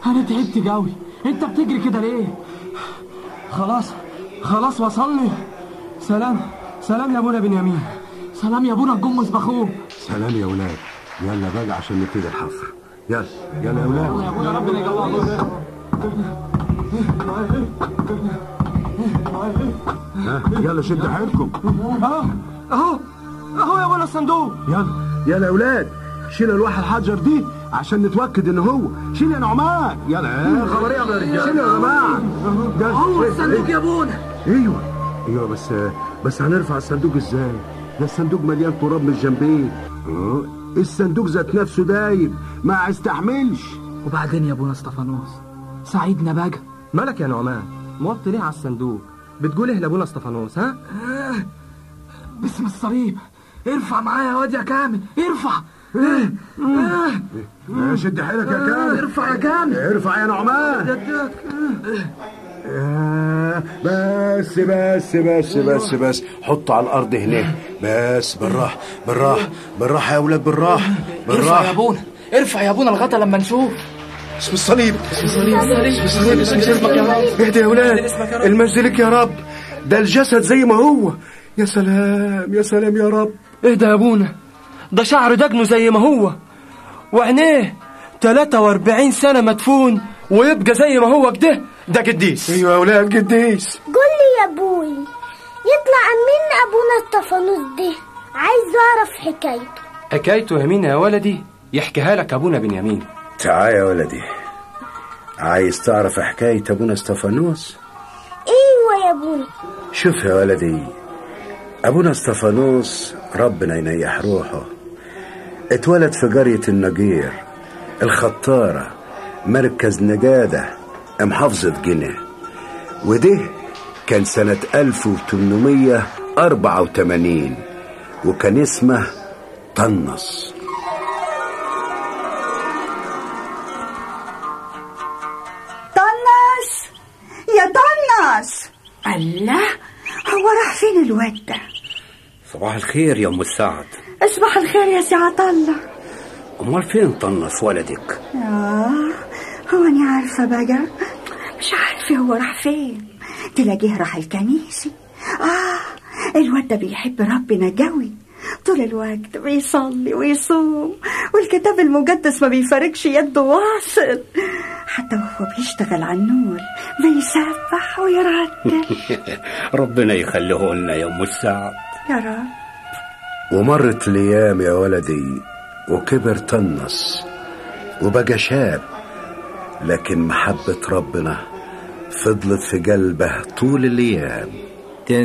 انا تعبت قوي انت بتجري كده ليه خلاص خلاص وصلني سلام سلام يا ابونا بنيامين سلام يا ابونا الجمس باخوه سلام يا ولاد يلا بقى عشان نبتدي الحفر يلا يلا يا ولاد يا ابونا ربنا يجوعك ها يلا شد حيلكم اهو اهو اهو يا ابونا الصندوق يلا يلا يا ولاد شيل الواح الحجر دي عشان نتوكد ان هو شيل يا نعمان يلا يا خبر يا رجاله شيل يا جماعه يلا. هو الصندوق يا ابونا ايوه ايوه بس بس هنرفع الصندوق ازاي ده الصندوق مليان تراب من الجنبين اه الصندوق ذات نفسه دايب ما يستحملش وبعدين يا ابونا استفانوس ساعدنا بقى مالك يا نعمان موطي ليه على الصندوق بتقول ايه لابونا استفانوس ها باسم الصليب ارفع معايا يا واد يا كامل ارفع آه، آه، آه، شد حيلك يا كامل ارفع يا كامل ارفع يا نعمان آه، بس بس بس بس بس حطه على الارض هناك بس بالراحه بالراحه بالراحه يا ولاد بالراحه ارفع يا بالراحه ابونا ارفع يا ابونا الغطا لما نشوف اسم الصليب اسم الصليب اسم الصليب اسم اسمك يا رب اهدى يا ولاد المجد لك يا رب ده الجسد زي ما هو يا سلام يا سلام يا رب اهدى يا ابونا ده شعر دجنه زي ما هو وعينيه 43 سنة مدفون ويبقى زي ما هو كده ده قديس ايوه يا ولاد قديس قول لي يا ابوي يطلع مين ابونا استفانوس ده عايز اعرف حكايته حكايته يا مين يا ولدي يحكيها لك ابونا بنيامين تعال يا ولدي عايز تعرف حكاية أبونا استفانوس؟ ايوه يا ابونا شوف يا ولدي أبونا استفانوس ربنا ينيح روحه اتولد في قرية النجير الخطارة مركز نجادة محافظة جنة وده كان سنة 1884 وكان اسمه طنس طناس يا طناس الله هو راح فين الواد ده صباح الخير يا ام السعد اصبح الخير يا سي عطله امال فين طنس ولدك آه هو أنا عارفة بقى مش عارفة هو راح فين تلاقيه راح الكنيسة آه الواد ده بيحب ربنا قوي طول الوقت بيصلي ويصوم والكتاب المقدس ما بيفارقش يده واصل حتى وهو بيشتغل على النور بيسبح ويرتل ربنا يخليه لنا يا ام السعد يا رب ومرت الأيام يا ولدي وكبر طنس وبقى شاب لكن محبة ربنا فضلت في قلبه طول الأيام